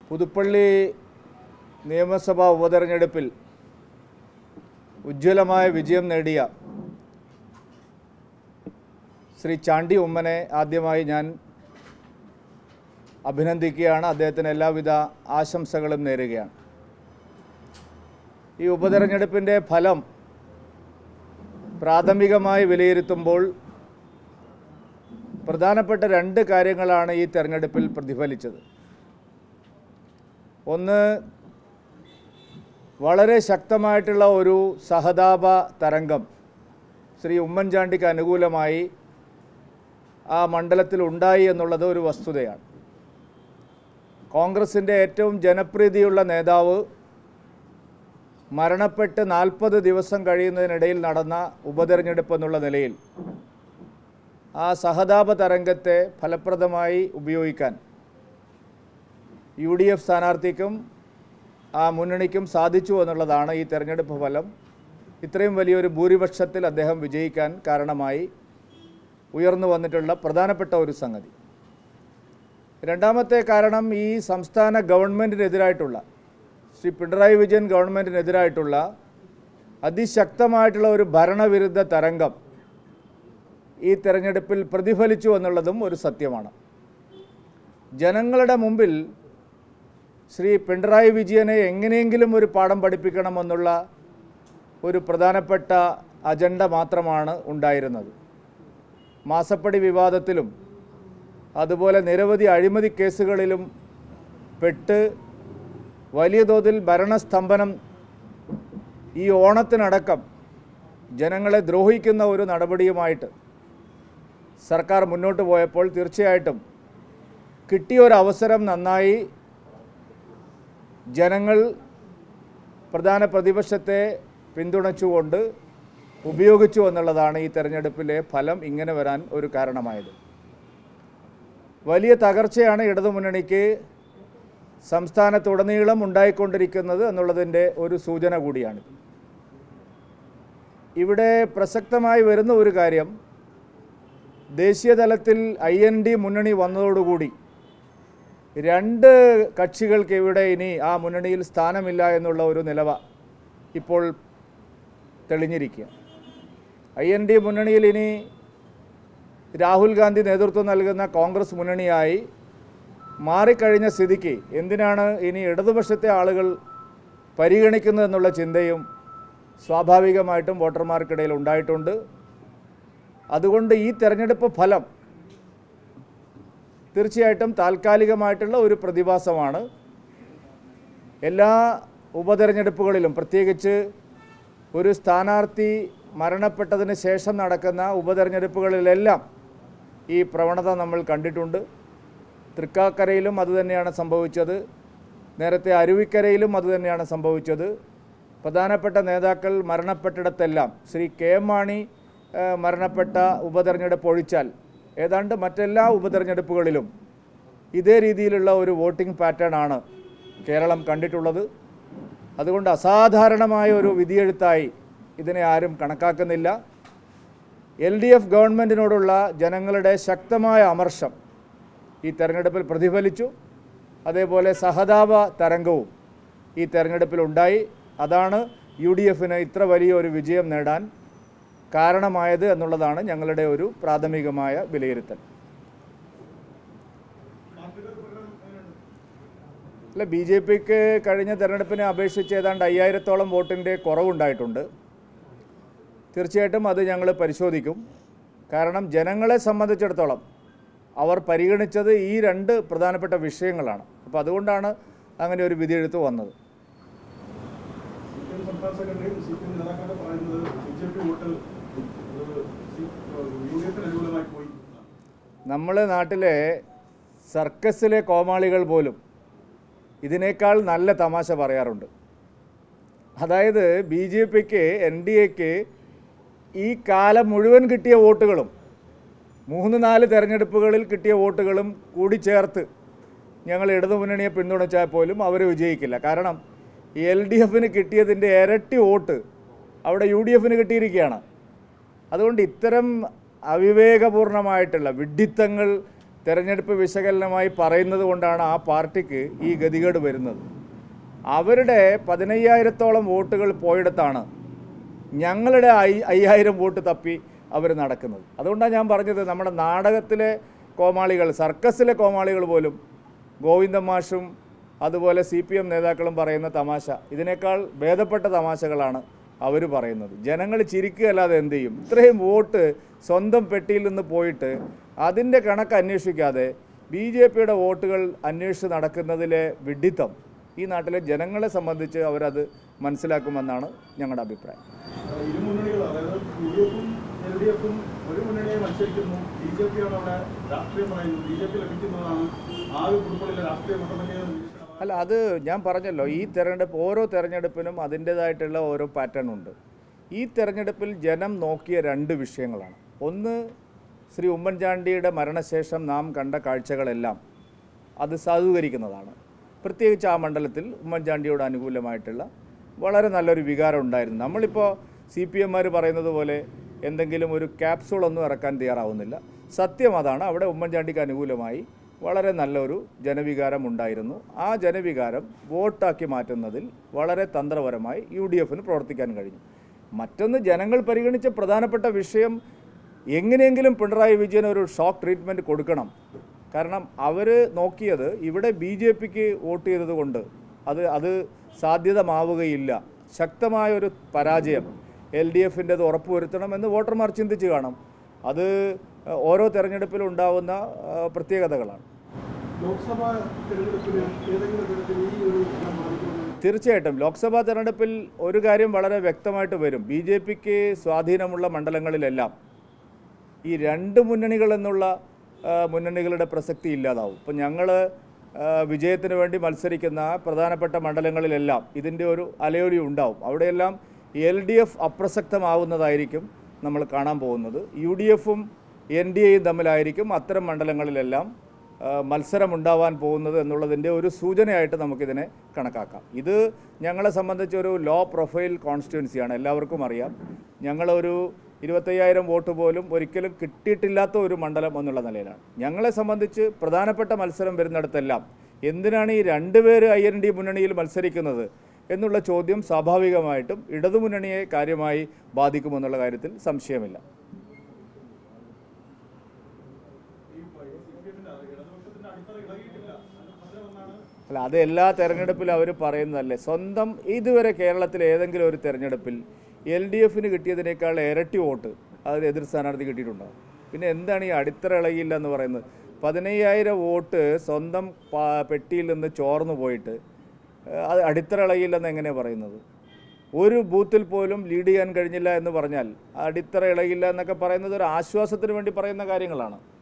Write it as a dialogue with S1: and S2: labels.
S1: പുതുപ്പള്ളി നിയമസഭാ ഉപതെരഞ്ഞെടുപ്പിൽ ഉജ്ജ്വലമായ വിജയം നേടിയ ശ്രീ ചാണ്ടി ഉമ്മനെ ആദ്യമായി ഞാൻ അഭിനന്ദിക്കുകയാണ് അദ്ദേഹത്തിന് എല്ലാവിധ ആശംസകളും നേരുകയാണ് ഈ ഉപതെരഞ്ഞെടുപ്പിൻ്റെ ഫലം പ്രാഥമികമായി വിലയിരുത്തുമ്പോൾ പ്രധാനപ്പെട്ട രണ്ട് കാര്യങ്ങളാണ് ഈ തെരഞ്ഞെടുപ്പിൽ പ്രതിഫലിച്ചത് ഒന്ന് വളരെ ശക്തമായിട്ടുള്ള ഒരു സഹതാപ തരംഗം ശ്രീ ഉമ്മൻചാണ്ടിക്ക് അനുകൂലമായി ആ മണ്ഡലത്തിൽ ഉണ്ടായി എന്നുള്ളത് ഒരു വസ്തുതയാണ് കോൺഗ്രസിൻ്റെ ഏറ്റവും ജനപ്രീതിയുള്ള നേതാവ് മരണപ്പെട്ട് നാൽപ്പത് ദിവസം കഴിയുന്നതിനിടയിൽ നടന്ന ഉപതെരഞ്ഞെടുപ്പ് എന്നുള്ള നിലയിൽ ആ സഹതാപ തരംഗത്തെ ഫലപ്രദമായി ഉപയോഗിക്കാൻ യു ഡി എഫ് സ്ഥാനാർത്ഥിക്കും ആ മുന്നണിക്കും സാധിച്ചു എന്നുള്ളതാണ് ഈ തെരഞ്ഞെടുപ്പ് ഫലം ഇത്രയും വലിയൊരു ഭൂരിപക്ഷത്തിൽ അദ്ദേഹം വിജയിക്കാൻ കാരണമായി ഉയർന്നു വന്നിട്ടുള്ള പ്രധാനപ്പെട്ട ഒരു സംഗതി രണ്ടാമത്തെ കാരണം ഈ സംസ്ഥാന ഗവൺമെൻറ്റിനെതിരായിട്ടുള്ള ശ്രീ പിണറായി വിജയൻ ഗവൺമെൻറ്റിനെതിരായിട്ടുള്ള അതിശക്തമായിട്ടുള്ള ഒരു ഭരണവിരുദ്ധ തരംഗം ഈ തെരഞ്ഞെടുപ്പിൽ പ്രതിഫലിച്ചു എന്നുള്ളതും ഒരു സത്യമാണ് ജനങ്ങളുടെ മുമ്പിൽ ശ്രീ പിണറായി വിജയനെ എങ്ങനെയെങ്കിലും ഒരു പാഠം പഠിപ്പിക്കണമെന്നുള്ള ഒരു പ്രധാനപ്പെട്ട അജണ്ട മാത്രമാണ് ഉണ്ടായിരുന്നത് മാസപ്പടി വിവാദത്തിലും അതുപോലെ നിരവധി അഴിമതി കേസുകളിലും പെട്ട് വലിയ തോതിൽ ഭരണസ്തംഭനം ഈ ഓണത്തിനടക്കം ജനങ്ങളെ ദ്രോഹിക്കുന്ന ഒരു നടപടിയുമായിട്ട് സർക്കാർ മുന്നോട്ട് പോയപ്പോൾ തീർച്ചയായിട്ടും കിട്ടിയ ഒരു അവസരം നന്നായി ജനങ്ങൾ പ്രധാന പ്രതിപക്ഷത്തെ പിന്തുണച്ചുകൊണ്ട് ഉപയോഗിച്ചു എന്നുള്ളതാണ് ഈ തെരഞ്ഞെടുപ്പിലെ ഫലം ഇങ്ങനെ വരാൻ ഒരു കാരണമായത് വലിയ തകർച്ചയാണ് ഇടതുമുന്നണിക്ക് സംസ്ഥാനത്തുടനീളം ഉണ്ടായിക്കൊണ്ടിരിക്കുന്നത് എന്നുള്ളതിൻ്റെ ഒരു സൂചന കൂടിയാണിത് ഇവിടെ പ്രസക്തമായി വരുന്ന ഒരു കാര്യം ദേശീയ തലത്തിൽ ഐ എൻ ഡി മുന്നണി വന്നതോടുകൂടി രണ്ട് കക്ഷികൾക്ക് ഇവിടെ ഇനി ആ മുന്നണിയിൽ സ്ഥാനമില്ല എന്നുള്ള ഒരു നിലവ ഇപ്പോൾ തെളിഞ്ഞിരിക്കുക ഐ എൻ ഡി മുന്നണിയിൽ ഇനി രാഹുൽ ഗാന്ധി നേതൃത്വം നൽകുന്ന കോൺഗ്രസ് മുന്നണിയായി മാറിക്കഴിഞ്ഞ സ്ഥിതിക്ക് എന്തിനാണ് ഇനി ഇടതുപക്ഷത്തെ ആളുകൾ പരിഗണിക്കുന്നത് എന്നുള്ള ചിന്തയും സ്വാഭാവികമായിട്ടും വോട്ടർമാർക്കിടയിൽ ഉണ്ടായിട്ടുണ്ട് അതുകൊണ്ട് ഈ തെരഞ്ഞെടുപ്പ് ഫലം തീർച്ചയായിട്ടും താൽക്കാലികമായിട്ടുള്ള ഒരു പ്രതിഭാസമാണ് എല്ലാ ഉപതെരഞ്ഞെടുപ്പുകളിലും പ്രത്യേകിച്ച് ഒരു സ്ഥാനാർത്ഥി മരണപ്പെട്ടതിന് ശേഷം നടക്കുന്ന ഉപതെരഞ്ഞെടുപ്പുകളിലെല്ലാം ഈ പ്രവണത നമ്മൾ കണ്ടിട്ടുണ്ട് തൃക്കാക്കരയിലും അതുതന്നെയാണ് സംഭവിച്ചത് നേരത്തെ അരുവിക്കരയിലും അതുതന്നെയാണ് സംഭവിച്ചത് പ്രധാനപ്പെട്ട നേതാക്കൾ മരണപ്പെട്ടിടത്തെല്ലാം ശ്രീ കെ എം മാണി ഏഹ്, മരണപ്പെട്ട ഉപതെരഞ്ഞെടുപ്പ് ഒഴിച്ചാൽ ഏതാണ്ട് മറ്റെല്ലാ ഉപതെരഞ്ഞെടുപ്പുകളിലും ഇതേ രീതിയിലുള്ള ഒരു വോട്ടിംഗ് പാറ്റേൺ ആണ് കേരളം കണ്ടിട്ടുള്ളത് അതുകൊണ്ട് അസാധാരണമായ ഒരു വിധിയെഴുത്തായി ഇതിനെ ആരും കണക്കാക്കുന്നില്ല എൽ ഡി എഫ് ഗവൺമെൻറ്റിനോടുള്ള ജനങ്ങളുടെ ശക്തമായ അമർഷം ഈ തെരഞ്ഞെടുപ്പിൽ പ്രതിഫലിച്ചു അതേപോലെ സഹതാപ തരംഗവും ഈ തെരഞ്ഞെടുപ്പിൽ ഉണ്ടായി അതാണ് യു ഡി എഫിന് ഇത്ര വലിയ ഒരു വിജയം നേടാൻ കാരണമായത് എന്നുള്ളതാണ് ഞങ്ങളുടെ ഒരു പ്രാഥമികമായ വിലയിരുത്തൽ അല്ല ബി ജെ പിക്ക് കഴിഞ്ഞ തെരഞ്ഞെടുപ്പിനെ അപേക്ഷിച്ച് ഏതാണ്ട് അയ്യായിരത്തോളം വോട്ടിൻ്റെ കുറവുണ്ടായിട്ടുണ്ട് തീർച്ചയായിട്ടും അത് ഞങ്ങൾ പരിശോധിക്കും കാരണം ജനങ്ങളെ സംബന്ധിച്ചിടത്തോളം അവർ പരിഗണിച്ചത് ഈ രണ്ട് പ്രധാനപ്പെട്ട വിഷയങ്ങളാണ് അപ്പോൾ അതുകൊണ്ടാണ് അങ്ങനെ ഒരു വിധിയെഴുത്ത് വന്നത്
S2: സിപിഎം സംസ്ഥാന സെക്രട്ടറിയും സിപിഎം നേതാക്കളുടെ പറയുന്നത് B J P vote U D എഫിന് അനുകൂലമായി പോയി എന്നാണ്.
S1: നമ്മളെ നാട്ടിലെ സർക്കസിലെ കോമാളികൾ പോലും ഇതിനേക്കാൾ നല്ല തമാശ പറയാറുണ്ട് അതായത് ബി ജെ പിക്ക് എൻ ഡി എക്ക് ഈ കാലം മുഴുവൻ കിട്ടിയ വോട്ടുകളും മൂന്ന് നാല് തെരഞ്ഞെടുപ്പുകളിൽ കിട്ടിയ വോട്ടുകളും കൂടി ചേർത്ത് ഞങ്ങൾ ഇടതുമുന്നണിയെ പിന്തുണച്ചാൽ പോലും അവർ വിജയിക്കില്ല കാരണം എൽ ഡി എഫിന് കിട്ടിയതിൻ്റെ ഇരട്ടി വോട്ട് അവിടെ യു ഡി എഫിന് കിട്ടിയിരിക്കുകയാണ് അതുകൊണ്ട് ഇത്തരം അവിവേകപൂർണമായിട്ടുള്ള വിഡ്ഢിത്തങ്ങൾ തെരഞ്ഞെടുപ്പ് വിശകലനമായി പറയുന്നത് കൊണ്ടാണ് ആ പാർട്ടിക്ക് ഈ ഗതികേട് വരുന്നത് അവരുടെ പതിനയ്യായിരത്തോളം വോട്ടുകൾ പോയിടത്താണ് ഞങ്ങളുടെ ഐ അയ്യായിരം വോട്ട് തപ്പി അവർ നടക്കുന്നത് അതുകൊണ്ടാണ് ഞാൻ പറഞ്ഞത് നമ്മുടെ നാടകത്തിലെ കോമാളികൾ സർക്കസിലെ കോമാളികൾ പോലും ഗോവിന്ദ മാഷും അതുപോലെ സി പി എം നേതാക്കളും പറയുന്ന തമാശ ഇതിനേക്കാൾ ഭേദപ്പെട്ട തമാശകളാണ് അവർ പറയുന്നത് ജനങ്ങൾ ചിരിക്കുകയല്ലാതെ എന്ത് ചെയ്യും ഇത്രയും വോട്ട് സ്വന്തം പെട്ടിയിൽ നിന്ന് പോയിട്ട് അതിൻ്റെ കണക്ക് അന്വേഷിക്കാതെ ബി ജെ പിയുടെ വോട്ടുകൾ അന്വേഷിച്ച് നടക്കുന്നതിലെ വിഡിത്തം ഈ നാട്ടിലെ ജനങ്ങളെ സംബന്ധിച്ച് അവരത് മനസ്സിലാക്കുമെന്നാണ് ഞങ്ങളുടെ അഭിപ്രായം
S2: ഇരു മുന്നണികൾ അതായത് യു ഡി എഫും എൽ ഡി എഫും ഒരു മുന്നണിയെ മത്സരിക്കുന്നു ബി ജെ പിയാണ് അവിടെ രാഷ്ട്രീയം പറയുന്നത് ബി ജെ പി ലഭിക്കുന്നതാണ് ആകെ കുടുംബങ്ങളിലെ രാഷ്ട്രീയ കൂട്ടമൊക്കെ
S1: അല്ല അത് ഞാൻ പറഞ്ഞല്ലോ ഈ തെരഞ്ഞെടുപ്പ് ഓരോ തെരഞ്ഞെടുപ്പിനും അതിൻ്റേതായിട്ടുള്ള ഓരോ പാറ്റേൺ ഉണ്ട് ഈ തെരഞ്ഞെടുപ്പിൽ ജനം നോക്കിയ രണ്ട് വിഷയങ്ങളാണ് ഒന്ന് ശ്രീ ഉമ്മൻചാണ്ടിയുടെ മരണശേഷം നാം കണ്ട കാഴ്ചകളെല്ലാം അത് സാധൂകരിക്കുന്നതാണ് പ്രത്യേകിച്ച് ആ മണ്ഡലത്തിൽ ഉമ്മൻചാണ്ടിയോട് അനുകൂലമായിട്ടുള്ള വളരെ നല്ലൊരു വികാരം ഉണ്ടായിരുന്നു നമ്മളിപ്പോൾ സി പി എമ്മാർ പറയുന്നത് പോലെ എന്തെങ്കിലും ഒരു ക്യാപ്സൂൾ ഒന്നും ഇറക്കാൻ തയ്യാറാവുന്നില്ല സത്യം അതാണ് അവിടെ ഉമ്മൻചാണ്ടിക്ക് അനുകൂലമായി വളരെ നല്ലൊരു ജനവികാരം ഉണ്ടായിരുന്നു ആ ജനവികാരം വോട്ടാക്കി മാറ്റുന്നതിൽ വളരെ തന്ത്രപരമായി യു ഡി എഫിന് പ്രവർത്തിക്കാൻ കഴിഞ്ഞു മറ്റൊന്ന് ജനങ്ങൾ പരിഗണിച്ച പ്രധാനപ്പെട്ട വിഷയം എങ്ങനെയെങ്കിലും പിണറായി വിജയൻ ഒരു ഷോക്ക് ട്രീറ്റ്മെൻറ്റ് കൊടുക്കണം കാരണം അവർ നോക്കിയത് ഇവിടെ ബി ജെ പിക്ക് വോട്ട് ചെയ്തത് കൊണ്ട് അത് അത് സാധ്യതമാവുകയില്ല ശക്തമായ ഒരു പരാജയം എൽ ഡി എഫിൻ്റെത് ഉറപ്പുവരുത്തണം എന്ന് വോട്ടർമാർ ചിന്തിച്ച് കാണും അത് ഓരോ തെരഞ്ഞെടുപ്പിലും ഉണ്ടാവുന്ന ആ, പ്രത്യേകതകളാണ്
S2: ലോക്സഭാ തെരഞ്ഞെടുപ്പിൽ ഏതെങ്കിലും തരത്തിൽ ഈ ഒരു ഫലം ബാധിക്കുമെന്ന്
S1: തീർച്ചയായിട്ടും ലോക്സഭാ തെരഞ്ഞെടുപ്പിൽ ഒരു കാര്യം വളരെ വ്യക്തമായിട്ട് വരും ബി ജെ പിക്ക് സ്വാധീനമുള്ള മണ്ഡലങ്ങളിലെല്ലാം ഈ രണ്ട് മുന്നണികൾ എന്നുള്ള ആ, മുന്നണികളുടെ പ്രസക്തി ഇല്ലാതാവും ഇപ്പം ഞങ്ങൾ വിജയത്തിന് വേണ്ടി മത്സരിക്കുന്ന പ്രധാനപ്പെട്ട മണ്ഡലങ്ങളിലെല്ലാം ഇതിൻ്റെ ഒരു അലയൊലി ഉണ്ടാവും അവിടെയെല്ലാം എൽ ഡി എഫ് അപ്രസക്തമാവുന്നതായിരിക്കും നമ്മൾ കാണാൻ പോകുന്നത് യു ഡി എഫും എൻ ഡി എയും തമ്മിലായിരിക്കും അത്തരം മണ്ഡലങ്ങളിലെല്ലാം ആ, മത്സരമുണ്ടാവാൻ പോകുന്നത് എന്നുള്ളതിൻ്റെ ഒരു സൂചനയായിട്ട് നമുക്കിതിനെ കണക്കാക്കാം ഇത് ഞങ്ങളെ സംബന്ധിച്ചൊരു ലോ പ്രൊഫൈൽ കോൺസ്റ്റിറ്റ്യുവൻസിയാണ് എല്ലാവർക്കും അറിയാം ഞങ്ങളൊരു ഇരുപത്തയ്യായിരം വോട്ട് പോലും ഒരിക്കലും കിട്ടിയിട്ടില്ലാത്ത ഒരു മണ്ഡലം എന്നുള്ള നിലയിലാണ് ഞങ്ങളെ സംബന്ധിച്ച് പ്രധാനപ്പെട്ട മത്സരം വരുന്നിടത്തെല്ലാം എന്തിനാണ് ഈ രണ്ടുപേര് ഐ എൻ ഡി മുന്നണിയിൽ മത്സരിക്കുന്നത് എന്നുള്ള ചോദ്യം സ്വാഭാവികമായിട്ടും ഇടതുമുന്നണിയെ കാര്യമായി ബാധിക്കുമെന്നുള്ള കാര്യത്തിൽ സംശയമില്ല അല്ല അത് എല്ലാ തെരഞ്ഞെടുപ്പിലും അവർ പറയുന്നതല്ലേ സ്വന്തം ഇതുവരെ കേരളത്തിൽ ഏതെങ്കിലും ഒരു തെരഞ്ഞെടുപ്പിൽ എൽ ഡി എഫിന് കിട്ടിയതിനേക്കാൾ ഇരട്ടി വോട്ട് അതിൽ എതിർ സ്ഥാനാർത്ഥി കിട്ടിയിട്ടുണ്ടോ പിന്നെ എന്താണ് ഈ അടിത്തറ ഇളകിയില്ല എന്ന് പറയുന്നത് പതിനയ്യായിരം വോട്ട് സ്വന്തം പാ- പെട്ടിയിൽ നിന്ന് ചോർന്നു പോയിട്ട് ഏഹ്, അത് അടിത്തറ ഇളകിയില്ലെന്ന് എങ്ങനെയാണ് പറയുന്നത് ഒരു ബൂത്തിൽ പോലും ലീഡ് ചെയ്യാൻ കഴിഞ്ഞില്ല എന്ന് പറഞ്ഞാൽ അടിത്തറ ഇളകില്ല എന്നൊക്കെ പറയുന്നത് ഒരു ആശ്വാസത്തിന് വേണ്ടി പറയുന്ന കാര്യങ്ങളാണ്